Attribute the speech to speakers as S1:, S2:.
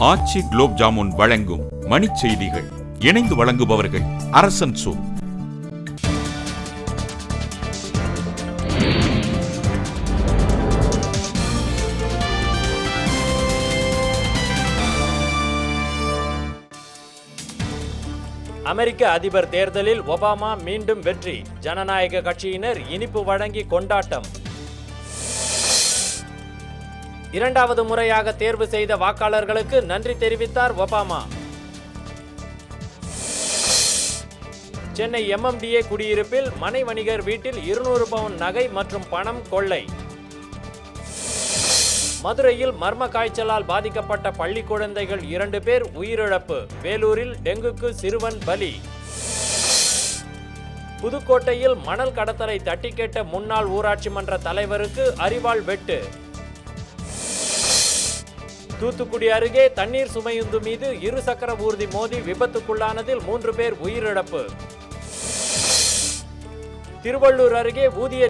S1: ஆச்சி குலோப் ஜாமுன் வழங்கும் மணிச் செய்திகள் இணைந்து வழங்குபவர்கள் அரசன் சோ
S2: அமெரிக்க அதிபர் தேர்தலில் ஒபாமா மீண்டும் வெற்றி ஜனநாயக கட்சியினர் இனிப்பு வழங்கி கொண்டாட்டம் இரண்டாவது முறையாக தேர்வு செய்த வாக்காளர்களுக்கு நன்றி தெரிவித்தார் ஒபாமா சென்னை எம்எம்டிஏ குடியிருப்பில் மனை வணிகர் வீட்டில் இருநூறு பவுன் நகை மற்றும் பணம் கொள்ளை மதுரையில் மர்ம காய்ச்சலால் பாதிக்கப்பட்ட பள்ளி குழந்தைகள் இரண்டு பேர் உயிரிழப்பு வேலூரில் டெங்குக்கு சிறுவன் பலி புதுக்கோட்டையில் மணல் கடத்தலை தட்டி கேட்ட முன்னாள் ஊராட்சி மன்ற தலைவருக்கு அரிவாள் வெட்டு தூத்துக்குடி அருகே தண்ணீர் சுமையுந்து மீது இருசக்கர ஊர்தி மோதி விபத்துக்குள்ளானதில் மூன்று பேர் உயிரிழப்பு திருவள்ளூர் அருகே ஊதிய